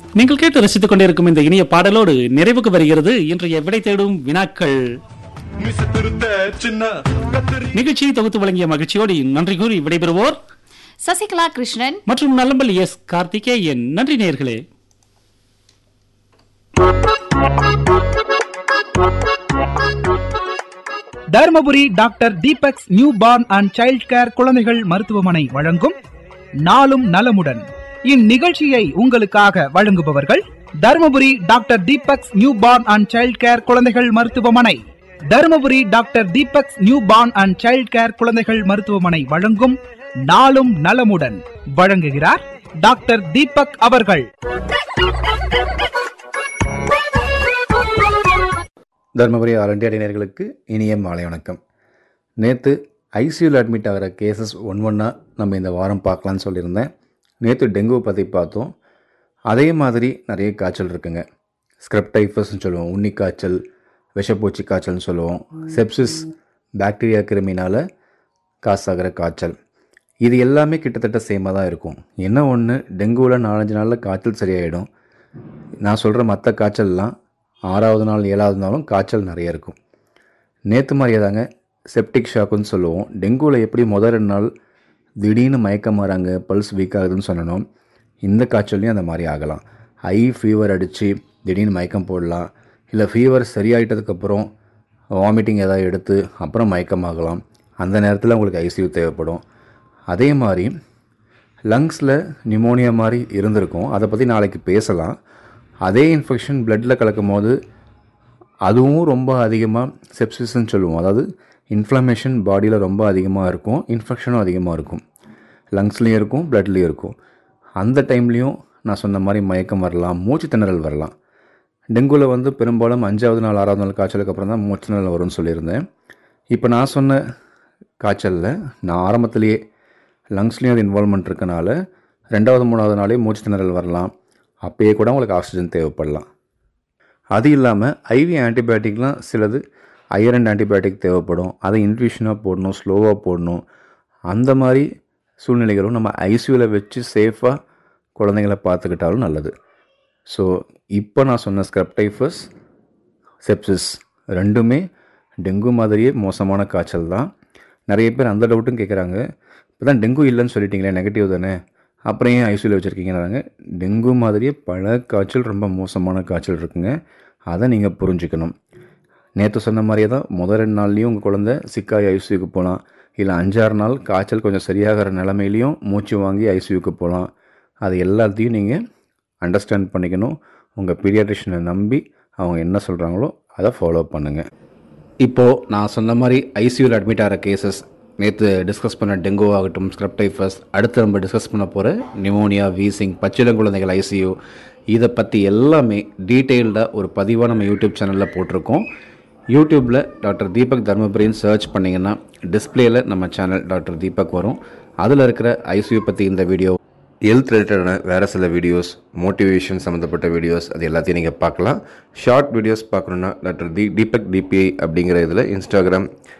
நீங்கள் கேட்டு ரசித்துக் கொண்டிருக்கும் இந்த இனிய பாடலோடு நிறைவுக்கு வருகிறது இன்றைய விடை தேடும் வினாக்கள் மிச திருத்த சின்ன கத்திரி நிகழ்ச்சியை தொகுத்து வழங்கிய மகிழ்ச்சியோடு நன்றி கூறி விடைபெறுவோர் சசிகலா கிருஷ்ணன் மற்றும் நல்லம்பல் எஸ் கார்த்திகேயன் நன்றி நேயர்களே Dharmapuri doctor Deepak's new born and child care குழந்தைகள் மருத்துவமனை வழங்கும் நாளும் நலமுடன் இந்நிகழ்ச்சியை உங்களுக்காக வழங்குபவர்கள் Dharmapuri doctor Deepak's new born and child care குழந்தைகள் மருத்துவமனை Dharmapuri doctor Deepak's new born and child care குழந்தைகள் மருத்துவமனை வழங்கும் நாளும் நலமுடன் வழங்குகிறார் டாக்டர் தீபக் அவர்கள் தருமபுரி ஆல் இண்டியா நேயர்களுக்கு இனிய மாலை வணக்கம் நேற்று ஐசியூவில் அட்மிட் ஆகிற கேசஸ் ஒன் ஒன்றா நம்ம இந்த வாரம் பார்க்கலான்னு சொல்லியிருந்தேன் நேற்று டெங்கு பற்றி பார்த்தோம் அதே மாதிரி நிறைய காய்ச்சல் இருக்குங்க ஸ்க்ரப் டைஃபஸ்ன்னு சொல்லுவோம் உண்ணி காய்ச்சல் விஷப்பூச்சி காய்ச்சல்னு சொல்லுவோம் செப்சிஸ் பாக்டீரியா கிருமினால் காசாகிற காய்ச்சல் இது எல்லாமே கிட்டத்தட்ட சேமாக தான் இருக்கும் என்ன ஒன்று டெங்குவில் நாலஞ்சு நாளில் காய்ச்சல் சரியாயிடும் நான் சொல்கிற மற்ற காய்ச்சல்லாம் ஆறாவது நாள் ஏழாவது நாளும் காய்ச்சல் நிறைய இருக்கும் நேற்று மாதிரியே தாங்க செப்டிக் ஷாக்குன்னு சொல்லுவோம் டெங்குவில் எப்படி முதல் ரெண்டு நாள் திடீர்னு மயக்கம் மாறாங்க பல்ஸ் வீக் ஆகுதுன்னு சொல்லணும் இந்த காய்ச்சல்லையும் அந்த மாதிரி ஆகலாம் ஹை ஃபீவர் அடித்து திடீர்னு மயக்கம் போடலாம் இல்லை ஃபீவர் சரியாயிட்டதுக்கப்புறம் வாமிட்டிங் ஏதாவது எடுத்து அப்புறம் மயக்கம் ஆகலாம் அந்த நேரத்தில் உங்களுக்கு ஐசியூ தேவைப்படும் அதே மாதிரி லங்ஸில் நிமோனியா மாதிரி இருந்திருக்கும் அதை பற்றி நாளைக்கு பேசலாம் அதே இன்ஃபெக்ஷன் பிளட்டில் கலக்கும் போது அதுவும் ரொம்ப அதிகமாக செப்சிஸ்ன்னு சொல்லுவோம் அதாவது இன்ஃப்ளமேஷன் பாடியில் ரொம்ப அதிகமாக இருக்கும் இன்ஃபெக்ஷனும் அதிகமாக இருக்கும் லங்ஸ்லேயும் இருக்கும் பிளட்லேயும் இருக்கும் அந்த டைம்லேயும் நான் சொன்ன மாதிரி மயக்கம் வரலாம் மூச்சு திணறல் வரலாம் டெங்குவில் வந்து பெரும்பாலும் அஞ்சாவது நாள் ஆறாவது நாள் காய்ச்சலுக்கு அப்புறம் தான் மூச்சு திணறல் வரும்னு சொல்லியிருந்தேன் இப்போ நான் சொன்ன காய்ச்சலில் நான் ஆரம்பத்திலேயே லங்ஸ்லேயும் அது இன்வால்மெண்ட் இருக்கனால ரெண்டாவது மூணாவது நாளே மூச்சு திணறல் வரலாம் அப்பயே கூட உங்களுக்கு ஆக்சிஜன் தேவைப்படலாம் அது இல்லாமல் ஐவி ஆன்டிபயோட்டிக்லாம் சிலது ஐரன் ஆன்டிபயோட்டிக் தேவைப்படும் அதை இன்ட்யூஷனாக போடணும் ஸ்லோவாக போடணும் அந்த மாதிரி சூழ்நிலைகளும் நம்ம ஐசியூவில் வச்சு சேஃபாக குழந்தைங்கள பார்த்துக்கிட்டாலும் நல்லது ஸோ இப்போ நான் சொன்ன ஸ்க்ரப்டைஃபஸ் செப்சிஸ் ரெண்டுமே டெங்கு மாதிரியே மோசமான காய்ச்சல் தான் நிறைய பேர் அந்த டவுட்டும் கேட்குறாங்க இப்போ தான் டெங்கு இல்லைன்னு சொல்லிட்டீங்களே நெகட்டிவ் தானே அப்புறம் ஏன் ஐசியூவில் வச்சுருக்கீங்கன்னாங்க டெங்கு மாதிரியே பல காய்ச்சல் ரொம்ப மோசமான காய்ச்சல் இருக்குங்க அதை நீங்கள் புரிஞ்சுக்கணும் நேற்று சொன்ன மாதிரியே தான் முதல் ரெண்டு நாள்லேயும் உங்கள் குழந்தை சிக்காய் ஐசியூக்கு போகலாம் இல்லை அஞ்சாறு நாள் காய்ச்சல் கொஞ்சம் சரியாகிற நிலமையிலையும் மூச்சு வாங்கி ஐசியூக்கு போகலாம் அது எல்லாத்தையும் நீங்கள் அண்டர்ஸ்டாண்ட் பண்ணிக்கணும் உங்கள் பீடியாட்ரிஷனை நம்பி அவங்க என்ன சொல்கிறாங்களோ அதை ஃபாலோ பண்ணுங்கள் இப்போது நான் சொன்ன மாதிரி ஐசியூவில் அட்மிட் ஆகிற கேசஸ் நேற்று டிஸ்கஸ் பண்ண டெங்கு ஆகட்டும் ஸ்க்ரப்டைஃபஸ் அடுத்து நம்ம டிஸ்கஸ் பண்ண போகிற நிமோனியா வீசிங் பச்சிளங்குழந்தைகள் ஐசியூ இதை பற்றி எல்லாமே டீட்டெயில்டாக ஒரு பதிவாக நம்ம யூடியூப் சேனலில் போட்டிருக்கோம் யூடியூப்பில் டாக்டர் தீபக் தர்மபுரின்னு சர்ச் பண்ணிங்கன்னா டிஸ்பிளேயில் நம்ம சேனல் டாக்டர் தீபக் வரும் அதில் இருக்கிற ஐசியூ பற்றி இந்த வீடியோ ஹெல்த் ரிலேட்டடான வேறு சில வீடியோஸ் மோட்டிவேஷன் சம்மந்தப்பட்ட வீடியோஸ் அது எல்லாத்தையும் நீங்கள் பார்க்கலாம் ஷார்ட் வீடியோஸ் பார்க்கணுன்னா டாக்டர் தி தீபக் டிபிஐ அப்படிங்கிற இதில் இன்ஸ்டாகிராம்